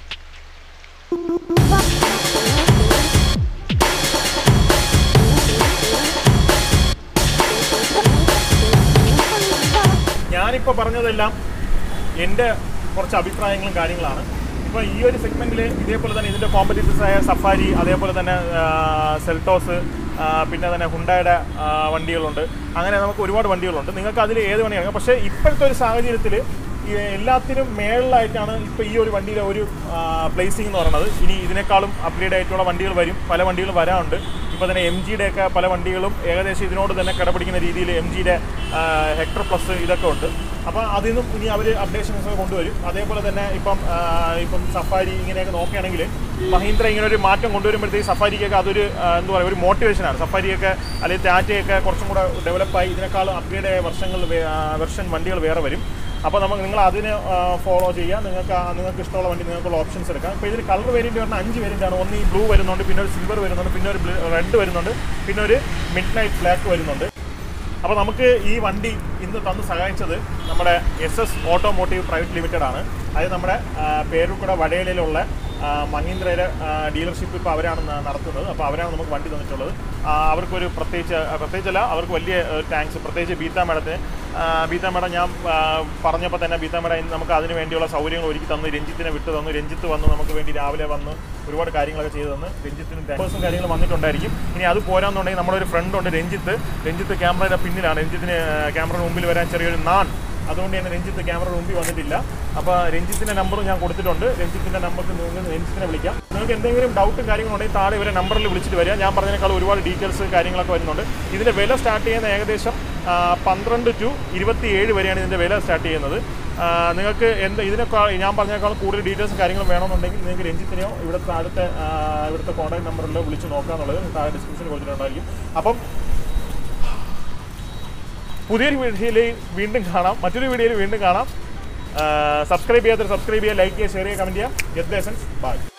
ഞാനിപ്പോൾ പറഞ്ഞതെല്ലാം എൻ്റെ കുറച്ച് അഭിപ്രായങ്ങളും കാര്യങ്ങളാണ് ഇപ്പോൾ ഈ ഒരു സെഗ്മെന്റിൽ ഇതേപോലെ തന്നെ ഇതിൻ്റെ കോമ്പറ്റീറ്റേഴ്സ് ആയ സഫാരി അതേപോലെ തന്നെ ആ, സെൽട്ടോസ് ആ, പിന്നെ തന്നെ ഹുണ്ടായുടെ ആ, വണ്ടികളുണ്ട് അങ്ങനെ നമുക്ക് ഒരുപാട് വണ്ടികളുണ്ട് നിങ്ങൾക്ക് അതിൽ ഏത് വണ്ടി ഇറങ്ങാം പക്ഷേ ഇപ്പോഴത്തെ ഒരു സാഹചര്യത്തിൽ എല്ലാത്തിനും മേളിലായിട്ടാണ് ഇപ്പോൾ ഈ ഒരു വണ്ടിയിലെ ഒരു പ്ലേസിംഗ് എന്ന് പറയുന്നത് ഇനി ഇതിനേക്കാളും അപ്ഗ്രേഡ് ആയിട്ടുള്ള വണ്ടികൾ വരും പല വണ്ടികളും വരാനുണ്ട് ഇപ്പോൾ തന്നെ എം ജിയുടെ ഒക്കെ പല വണ്ടികളും ഏകദേശം ഇതിനോട് തന്നെ കിടപിടിക്കുന്ന രീതിയിൽ എം ജിയുടെ ഹെക്ടർ പ്ലസ് ഇതൊക്കെ ഉണ്ട് അപ്പോൾ അതിൽ നിന്നും ഇനി അവർ അപ്ഡേഷൻസ് ഒക്കെ കൊണ്ടുവരും അതേപോലെ തന്നെ ഇപ്പം ആ, ഇപ്പം സഫാരി ഇങ്ങനെയൊക്കെ നോക്കുകയാണെങ്കിൽ മഹീന്ദ്ര ഇങ്ങനെ ഒരു മാറ്റം കൊണ്ടുവരുമ്പോഴത്തേക്ക് സഫാരിക്കൊക്കെ അതൊരു ആ, എന്താ പറയുക ഒരു മോട്ടിവേഷനാണ് സഫാരിയൊക്കെ അല്ലെങ്കിൽ ടാറ്റയൊക്കെ കുറച്ചും കൂടെ ഡെവലപ്പായി ഇതിനേക്കാളും അപ്ഗ്രേഡ് ആയ വർഷങ്ങൾ വെർഷൻ വണ്ടികൾ വേറെ വരും അപ്പോൾ നമുക്ക് നിങ്ങൾ അതിന് ഫോളോ ചെയ്യുക നിങ്ങൾക്ക് ആ- നിങ്ങൾക്ക് ഇഷ്ടമുള്ള വണ്ടി നിങ്ങൾക്കുള്ള ഓപ്ഷൻസ് എടുക്കാം ഇപ്പോൾ ഇതിൽ കളർ വേരിയൻറ്റ് പറഞ്ഞാൽ അഞ്ച് വേരിയൻ്റ് ആണ് ഒന്ന് ഈ ബ്ലൂ വരുന്നുണ്ട് പിന്നെ ഒരു സിൽവർ വരുന്നുണ്ട് പിന്നെ ഒരു റെഡ് വരുന്നുണ്ട് പിന്നെ ഒരു മിഡ് നൈറ്റ് ബ്ലാക്ക് വരുന്നുണ്ട് അപ്പോൾ നമുക്ക് ഈ വണ്ടി ഇന്ന് തന്ന് സഹായിച്ചത് നമ്മുടെ S S automotive private limited ആണ് അതായത് നമ്മുടെ ആ, പേരുൾക്കുട വടയിലുള്ള ആ, മഹീന്ദ്രയുടെ ഡീലർഷിപ്പ് ഇപ്പോൾ അവരാണ് ന- നടത്തുന്നത് അപ്പോൾ അവരാണ് നമുക്ക് വണ്ടി തന്നിട്ടുള്ളത് ആ, അവർക്കൊരു പ്രത്യേകിച്ച് ആ, പ്രത്യേകിച്ചല്ല അവർക്ക് വലിയ താങ്ക്സ് പ്രത്യേകിച്ച് ബീത്ത മേഡത്തിന് ആ, ബീത്ത മേഡം ഞാൻ ആ, പറഞ്ഞപ്പോൾ തന്നെ ബീത്ത മേഡം ഇന്ന് നമുക്ക് അതിന് വേണ്ടിയുള്ള സൗകര്യങ്ങൾ ഒരുക്കി തന്നു രഞ്ജിത്തിനെ വിട്ടു തന്നു രഞ്ജിത്ത് വന്ന് നമുക്ക് വേണ്ടി രാവിലെ വന്ന് ഒരുപാട് കാര്യങ്ങളൊക്കെ ചെയ്തു തന്നു രഞ്ജിത്തിനും പേഴ്സും കാര്യങ്ങൾ വന്നിട്ടുണ്ടായിരിക്കും ഇനി അത് പോരാന്നുണ്ടെങ്കിൽ നമ്മുടെ ഒരു ഫ്രണ്ട് ഉണ്ട് രഞ്ജിത്ത് രഞ്ജിത്ത് ക്യാമറയുടെ പിന്നിലാണ് രഞ്ജിത്തിന് ക്യാമറ മുമ്പിൽ വരാൻ ചെറിയൊരു നാൺ അതുകൊണ്ട് തന്നെ രഞ്ജിത്ത് ക്യാമറ മുമ്പിൽ വന്നിട്ടില്ല അപ്പോൾ രഞ്ജിത്തിന്റെ നമ്പറും ഞാൻ കൊടുത്തിട്ടുണ്ട് രഞ്ജിത്തിന്റെ നമ്പർക്ക് നിങ്ങൾക്ക് രഞ്ജിത്തിനെ വിളിക്കാം നിങ്ങൾക്ക് എന്തെങ്കിലും ഡൗട്ടും കാര്യങ്ങളും ഉണ്ടെങ്കിൽ താഴെ ഇവരെ നമ്പറിൽ വിളിച്ചിട്ട് വരിക ഞാൻ പറഞ്ഞതിനേക്കാൾ ഒരുപാട് ഡീറ്റെയിൽസ് കാര്യങ്ങളൊക്കെ വരുന്നുണ്ട് ഇതിന്റെ വില സ്റ്റാർട്ട് ചെയ്യുന്ന ഏകദേശം ആ, പന്ത്രണ്ട് ടു ഇരുപത്തിയേഴ് വരെയാണ് ഇതിന്റെ വില സ്റ്റാർട്ട് ചെയ്യുന്നത് ആ, നിങ്ങൾക്ക് എന്ത് ഇതിനേക്കാൾ ഞാൻ പറഞ്ഞേക്കാളും കൂടുതൽ ഡീറ്റെയിൽസും കാര്യങ്ങളും വേണമെന്നുണ്ടെങ്കിൽ നിങ്ങൾക്ക് രഞ്ജിത്തിനെയോ ഇവിടുത്തെ താഴത്തെ ആ, ഇവിടുത്തെ കോൺടാക്ട് നമ്പറിലോ വിളിച്ച് നോക്കാന്നുള്ളത് താഴെ ഡിസ്ക്രിപ്ഷനിൽ കൊടുത്തിട്ടുണ്ടായിരിക്കും അപ്പം പുതിയൊരു വീഡിയോയിൽ വീണ്ടും കാണാം മറ്റൊരു വീഡിയോയിൽ വീണ്ടും കാണാം സബ്സ്ക്രൈബ് ചെയ്യാത്തവർ സബ്സ്ക്രൈബ് ചെയ്യുക ലൈക്ക് ചെയ്യുക ഷെയർ ചെയ്യുക കമൻറ്റ് ചെയ്യുക ഗെറ്റ് ലേസൻസ് ബൈ